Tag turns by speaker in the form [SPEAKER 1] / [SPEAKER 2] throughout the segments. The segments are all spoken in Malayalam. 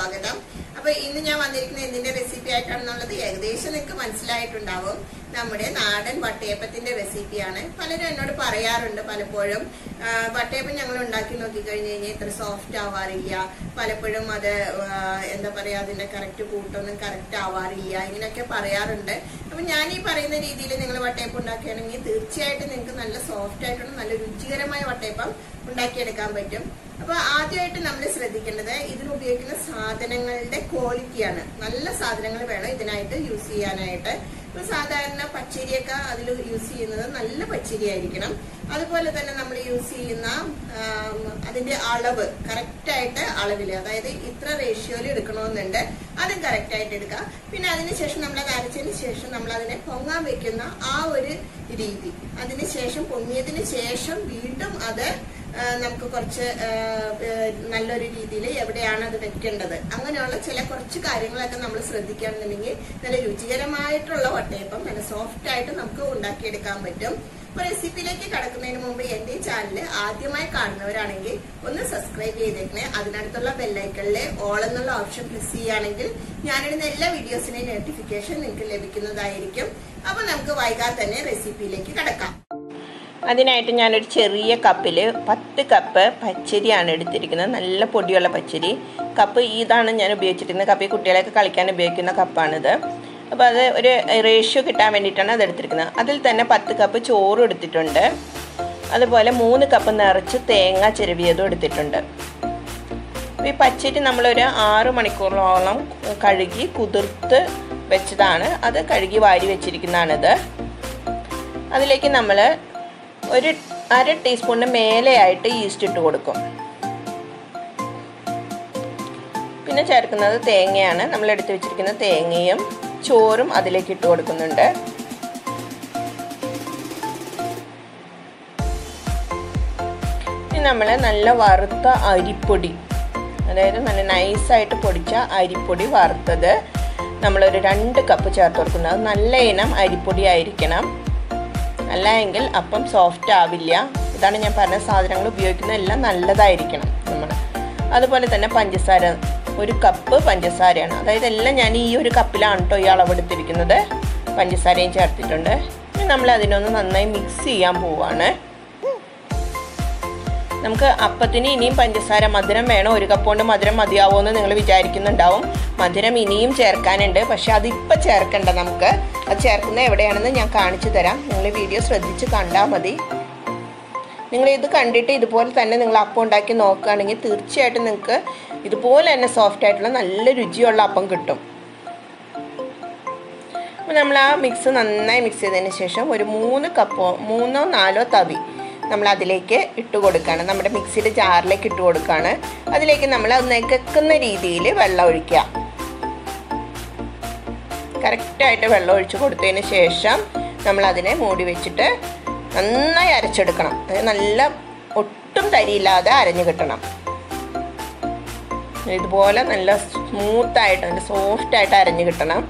[SPEAKER 1] സ്വാഗതം അപ്പൊ ഇന്ന് ഞാൻ വന്നിരിക്കുന്ന എന്തിന്റെ റെസിപ്പി ആയിട്ടാണെന്നുള്ളത് ഏകദേശം നിങ്ങൾക്ക് മനസ്സിലായിട്ടുണ്ടാവും നമ്മുടെ നാടൻ വട്ടയപ്പത്തിന്റെ റെസിപ്പിയാണ് പലരും എന്നോട് പറയാറുണ്ട് പലപ്പോഴും ആ, വട്ടയപ്പം ഞങ്ങൾ ഉണ്ടാക്കി നോക്കി കഴിഞ്ഞു കഴിഞ്ഞാൽ ഇത്ര സോഫ്റ്റ് ആവാറില്ല പലപ്പോഴും അത് ആ, എന്താ പറയാ അതിന്റെ കറക്റ്റ് കൂട്ടൊന്നും കറക്റ്റ് ആവാറില്ല ഇങ്ങനെയൊക്കെ പറയാറുണ്ട് അപ്പൊ ഞാൻ ഈ പറയുന്ന രീതിയിൽ നിങ്ങൾ വട്ടയപ്പം ഉണ്ടാക്കുകയാണെങ്കിൽ തീർച്ചയായിട്ടും നിങ്ങൾക്ക് നല്ല സോഫ്റ്റ് ആയിട്ടുള്ള നല്ല രുചികരമായ വട്ടയപ്പം ഉണ്ടാക്കിയെടുക്കാൻ പറ്റും അപ്പൊ ആദ്യമായിട്ട് നമ്മൾ ശ്രദ്ധിക്കേണ്ടത് ഇതിന് ഉപയോഗിക്കുന്ന സാധനങ്ങളുടെ ക്വാളിറ്റിയാണ് നല്ല സാധനങ്ങൾ വേണം ഇതിനായിട്ട് യൂസ് ചെയ്യാനായിട്ട് ഇപ്പൊ സാധാരണ പച്ചരിയൊക്കെ അതിൽ യൂസ് ചെയ്യുന്നത് നല്ല പച്ചരി ആയിരിക്കണം അതുപോലെ തന്നെ നമ്മൾ യൂസ് ചെയ്യുന്ന ആം, അതിന്റെ അളവ് കറക്റ്റ് ആയിട്ട് അളവില് അതായത് ഇത്ര റേഷ്യോയിൽ എടുക്കണമെന്നുണ്ട് അതും കറക്റ്റ് ആയിട്ട് എടുക്കുക പിന്നെ അതിനുശേഷം നമ്മൾ അത് അരച്ചതിന് ശേഷം നമ്മൾ അതിനെ പൊങ്ങാൻ വെക്കുന്ന ആ ഒരു രീതി അതിനുശേഷം പൊങ്ങിയതിന് ശേഷം വീണ്ടും അത് ആ, നമുക്ക് കുറച്ച് ആ, ഏ, നല്ലൊരു രീതിയിൽ എവിടെയാണ് അത് വെക്കേണ്ടത് അങ്ങനെയുള്ള ചില കുറച്ച് കാര്യങ്ങളൊക്കെ നമ്മൾ ശ്രദ്ധിക്കുകയാണെന്നുണ്ടെങ്കിൽ നല്ല രുചികരമായിട്ടുള്ള വട്ടയപ്പം നല്ല സോഫ്റ്റ് ആയിട്ട് നമുക്ക് ഉണ്ടാക്കിയെടുക്കാൻ പറ്റും അപ്പൊ റെസിപ്പിയിലേക്ക് കടക്കുന്നതിന് മുമ്പ് എന്റെ ഈ ചാനൽ ആദ്യമായി കാണുന്നവരാണെങ്കിൽ ഒന്ന് സബ്സ്ക്രൈബ് ചെയ്തേക്കണേ അതിനടുത്തുള്ള ബെല്ലൈക്കണിലെ ഓൾ എന്നുള്ള ഓപ്ഷൻ പ്രസ് ചെയ്യുകയാണെങ്കിൽ ഞാനിടുന്ന എല്ലാ വീഡിയോസിന്റെയും നോട്ടിഫിക്കേഷൻ നിങ്ങൾക്ക് ലഭിക്കുന്നതായിരിക്കും അപ്പൊ നമുക്ക് വൈകാതെ തന്നെ റെസിപ്പിയിലേക്ക് കടക്കാം
[SPEAKER 2] അതിനായിട്ട് ഞാനൊരു ചെറിയ കപ്പിൽ പത്ത് കപ്പ് പച്ചരിയാണ് എടുത്തിരിക്കുന്നത് നല്ല പൊടിയുള്ള പച്ചരി കപ്പ് ഇതാണ് ഞാൻ ഉപയോഗിച്ചിരിക്കുന്നത് കപ്പ് ഈ കുട്ടികളെയൊക്കെ കളിക്കാൻ ഉപയോഗിക്കുന്ന കപ്പാണിത് അപ്പോൾ അത് ഒരു റേഷ്യോ കിട്ടാൻ വേണ്ടിയിട്ടാണ് അത് എടുത്തിരിക്കുന്നത് അതിൽ തന്നെ പത്ത് കപ്പ് ചോറും എടുത്തിട്ടുണ്ട് അതുപോലെ മൂന്ന് കപ്പ് നിറച്ച് തേങ്ങ ചിരവിയതും എടുത്തിട്ടുണ്ട് അപ്പോൾ ഈ പച്ചരി നമ്മളൊരു ആറ് മണിക്കൂറോളം കഴുകി കുതിർത്ത് വെച്ചതാണ് അത് കഴുകി വാരി വെച്ചിരിക്കുന്നതാണിത് അതിലേക്ക് നമ്മൾ ഒരു അര ടീസ്പൂണിന് മേലെയായിട്ട് ഈസ്റ്റ് ഇട്ട് കൊടുക്കും പിന്നെ ചേർക്കുന്നത് തേങ്ങയാണ് നമ്മൾ എടുത്ത് വെച്ചിരിക്കുന്ന തേങ്ങയും ചോറും അതിലേക്ക് ഇട്ട് കൊടുക്കുന്നുണ്ട് ഇനി നമ്മൾ നല്ല വറുത്ത അരിപ്പൊടി അതായത് നല്ല നൈസായിട്ട് പൊടിച്ച അരിപ്പൊടി വറുത്തത് നമ്മളൊരു രണ്ട് കപ്പ് ചേർത്ത് കൊടുക്കുന്നത് അത് നല്ല ഇനം അരിപ്പൊടി ആയിരിക്കണം അല്ല എങ്കിൽ അപ്പം സോഫ്റ്റ് ആവില്ല ഇതാണ് ഞാൻ പറഞ്ഞ സാധനങ്ങൾ ഉപയോഗിക്കുന്ന എല്ലാം നല്ലതായിരിക്കണം നമ്മൾ അതുപോലെ തന്നെ പഞ്ചസാര ഒരു കപ്പ് പഞ്ചസാരയാണ് അതായത് എല്ലാം ഞാൻ ഈ ഒരു കപ്പിലാണ് കേട്ടോ ഈ അളവെടുത്തിരിക്കുന്നത് പഞ്ചസാരയും ചേർത്തിട്ടുണ്ട് ഇനി നമ്മൾ അതിനൊന്ന് നന്നായി മിക്സ് ചെയ്യാൻ പോവാണ് നമുക്ക് അപ്പത്തിന് ഇനിയും പഞ്ചസാര മധുരം വേണം ഒരു കപ്പ് കൊണ്ട് മധുരം മതിയാവുമോ എന്ന് നിങ്ങൾ വിചാരിക്കുന്നുണ്ടാവും മധുരം ഇനിയും ചേർക്കാനുണ്ട് പക്ഷെ അതിപ്പോൾ ചേർക്കണ്ട നമുക്ക് അത് ചേർക്കുന്നത് എവിടെയാണെന്ന് ഞാൻ കാണിച്ചു തരാം നിങ്ങൾ വീഡിയോ ശ്രദ്ധിച്ച് കണ്ടാൽ മതി നിങ്ങൾ ഇത് കണ്ടിട്ട് ഇതുപോലെ തന്നെ നിങ്ങൾ അപ്പം ഉണ്ടാക്കി നോക്കുകയാണെങ്കിൽ തീർച്ചയായിട്ടും നിങ്ങൾക്ക് ഇതുപോലെ തന്നെ സോഫ്റ്റ് ആയിട്ടുള്ള നല്ല രുചിയുള്ള അപ്പം കിട്ടും അപ്പോൾ നമ്മൾ ആ മിക്സ് നന്നായി മിക്സ് ചെയ്തതിന് ശേഷം ഒരു മൂന്ന് കപ്പോ മൂന്നോ നാലോ തവി നമ്മൾ അതിലേക്ക് ഇട്ട് കൊടുക്കുകയാണ് നമ്മുടെ മിക്സിയുടെ ജാറിലേക്ക് ഇട്ട് കൊടുക്കുകയാണ് അതിലേക്ക് നമ്മൾ അത് നികക്കുന്ന രീതിയിൽ വെള്ളം ഒഴിക്കുക കറക്റ്റായിട്ട് വെള്ളം ഒഴിച്ച് കൊടുത്തതിന് ശേഷം നമ്മൾ അതിനെ മൂടി വെച്ചിട്ട് നന്നായി അരച്ചെടുക്കണം അത് നല്ല ഒട്ടും തരിയില്ലാതെ അരഞ്ഞു കിട്ടണം ഇതുപോലെ നല്ല സ്മൂത്തായിട്ട് നല്ല സോഫ്റ്റായിട്ട് അരഞ്ഞു കിട്ടണം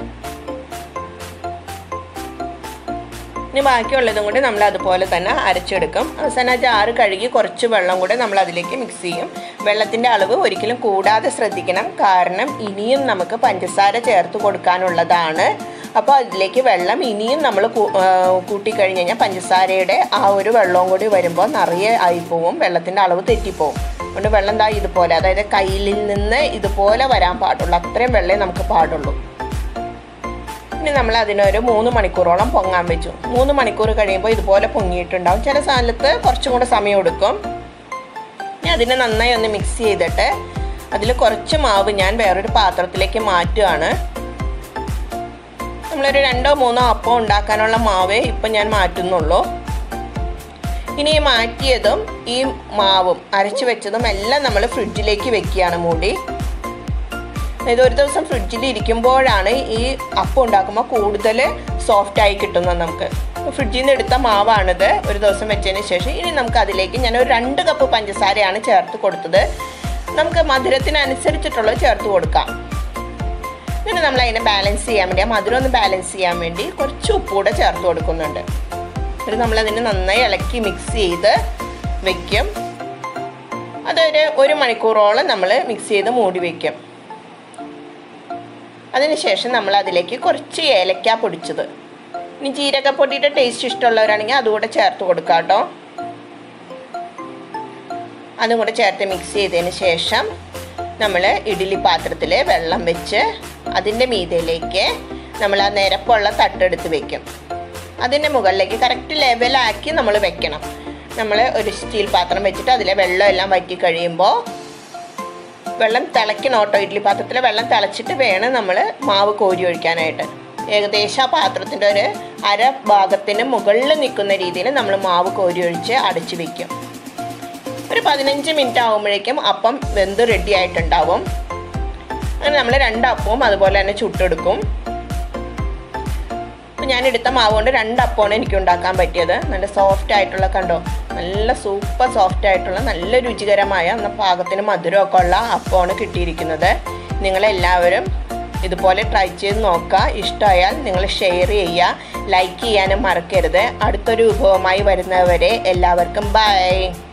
[SPEAKER 2] ഇനി ബാക്കിയുള്ളതും കൂടി നമ്മൾ അതുപോലെ തന്നെ അരച്ചെടുക്കും അവസാനം ആ ജാറ് കഴുകി കുറച്ച് വെള്ളം കൂടെ നമ്മൾ അതിലേക്ക് മിക്സ് ചെയ്യും വെള്ളത്തിൻ്റെ അളവ് ഒരിക്കലും കൂടാതെ ശ്രദ്ധിക്കണം കാരണം ഇനിയും നമുക്ക് പഞ്ചസാര ചേർത്ത് കൊടുക്കാനുള്ളതാണ് അപ്പോൾ അതിലേക്ക് വെള്ളം ഇനിയും നമ്മൾ കൂട്ടിക്കഴിഞ്ഞ് കഴിഞ്ഞാൽ പഞ്ചസാരയുടെ ആ ഒരു വെള്ളവും കൂടി വരുമ്പോൾ നിറയെ ആയിപ്പോവും വെള്ളത്തിൻ്റെ അളവ് തെറ്റിപ്പോവും അതുകൊണ്ട് വെള്ളം ദാ ഇതുപോലെ അതായത് കയ്യിൽ നിന്ന് ഇതുപോലെ വരാൻ പാടുള്ളൂ അത്രയും വെള്ളമേ നമുക്ക് പാടുള്ളൂ ഇനി നമ്മൾ അതിനൊരു മൂന്ന് മണിക്കൂറോളം പൊങ്ങാൻ വെച്ചു മൂന്ന് മണിക്കൂർ കഴിയുമ്പോൾ ഇതുപോലെ പൊങ്ങിയിട്ടുണ്ടാവും ചില സ്ഥലത്ത് കുറച്ചും കൂടെ സമയം എടുക്കും ഇനി അതിനെ നന്നായി ഒന്ന് മിക്സ് ചെയ്തിട്ട് അതിൽ കുറച്ച് മാവ് ഞാൻ വേറൊരു പാത്രത്തിലേക്ക് മാറ്റുകയാണ് നമ്മളൊരു രണ്ടോ മൂന്നോ അപ്പം ഉണ്ടാക്കാനുള്ള മാവേ ഇപ്പം ഞാൻ മാറ്റുന്നുള്ളൂ ഇനി ഈ മാറ്റിയതും ഈ മാവും അരച്ച് വെച്ചതും എല്ലാം നമ്മൾ ഫ്രിഡ്ജിലേക്ക് വെക്കുകയാണ് മൂടി ഇത് ഒരു ദിവസം ഫ്രിഡ്ജിൽ ഇരിക്കുമ്പോഴാണ് ഈ അപ്പം ഉണ്ടാക്കുമ്പോൾ കൂടുതൽ സോഫ്റ്റ് ആയി കിട്ടുന്നത് നമുക്ക് ഫ്രിഡ്ജിൽ നിന്ന് എടുത്ത മാവാണിത് ഒരു ദിവസം വെച്ചതിന് ശേഷം ഇനി നമുക്ക് അതിലേക്ക് ഞാൻ ഒരു രണ്ട് കപ്പ് പഞ്ചസാരയാണ് ചേർത്ത് കൊടുത്തത് നമുക്ക് മധുരത്തിനനുസരിച്ചിട്ടുള്ളത് ചേർത്ത് കൊടുക്കാം പിന്നെ നമ്മൾ അതിനെ ബാലൻസ് ചെയ്യാൻ വേണ്ടി ആ മധുരം ഒന്ന് ബാലൻസ് ചെയ്യാൻ വേണ്ടി കുറച്ച് ഉപ്പ് കൂടെ ചേർത്ത് കൊടുക്കുന്നുണ്ട് എന്നിട്ട് നമ്മളതിനെ നന്നായി ഇളക്കി മിക്സ് ചെയ്ത് വെക്കും അതൊരു ഒരു മണിക്കൂറോളം നമ്മൾ മിക്സ് ചെയ്ത് മൂടി വയ്ക്കും അതിനുശേഷം നമ്മൾ അതിലേക്ക് കുറച്ച് ഏലക്ക പൊടിച്ചത് ഇനി ജീരകപ്പൊടിയുടെ ടേസ്റ്റ് ഇഷ്ടമുള്ളവരാണെങ്കിൽ അതുകൂടെ ചേർത്ത് കൊടുക്കാം കേട്ടോ അതും കൂടെ ചേർത്ത് മിക്സ് ചെയ്തതിന് ശേഷം നമ്മൾ ഇഡ്ഡലി പാത്രത്തിൽ വെള്ളം വെച്ച് അതിൻ്റെ മീതയിലേക്ക് നമ്മൾ ആ നിരപ്പുള്ള തട്ടെടുത്ത് വെക്കും അതിൻ്റെ മുകളിലേക്ക് കറക്റ്റ് ലെവലാക്കി നമ്മൾ വെക്കണം നമ്മൾ ഒരു സ്റ്റീൽ പാത്രം വെച്ചിട്ട് അതിലെ വെള്ളം എല്ലാം വറ്റി കഴിയുമ്പോൾ വെള്ളം തിളയ്ക്കണം കേട്ടോ ഇഡ്ഡലി പാത്രത്തിലെ വെള്ളം തിളച്ചിട്ട് വേണം നമ്മൾ മാവ് കോരി ഒഴിക്കാനായിട്ട് ഏകദേശം ആ പാത്രത്തിൻ്റെ ഒരു അര ഭാഗത്തിന് മുകളിൽ നിൽക്കുന്ന രീതിയിൽ നമ്മൾ മാവ് കോരി ഒഴിച്ച് അടച്ചു വെക്കും ഒരു പതിനഞ്ച് മിനിറ്റ് ആകുമ്പോഴേക്കും അപ്പം വെന്ത് റെഡി ആയിട്ടുണ്ടാവും അങ്ങനെ നമ്മൾ രണ്ട് അപ്പവും അതുപോലെ തന്നെ ചുട്ടെടുക്കും അപ്പം ഞാൻ എടുത്ത മാവ് കൊണ്ട് രണ്ട് അപ്പമാണ് എനിക്ക് ഉണ്ടാക്കാൻ പറ്റിയത് നല്ല സോഫ്റ്റ് ആയിട്ടുള്ള കണ്ടോ നല്ല സൂപ്പർ സോഫ്റ്റ് ആയിട്ടുള്ള നല്ല രുചികരമായ എന്നാൽ പാകത്തിന് മധുരമൊക്കെ ഉള്ള അപ്പമാണ് കിട്ടിയിരിക്കുന്നത് നിങ്ങളെല്ലാവരും ഇതുപോലെ ട്രൈ ചെയ്ത് നോക്കുക ഇഷ്ടമായാൽ നിങ്ങൾ ഷെയർ ചെയ്യുക ലൈക്ക് ചെയ്യാനും മറക്കരുത് അടുത്തൊരു വിഭവമായി വരുന്നവരെ എല്ലാവർക്കും ബൈ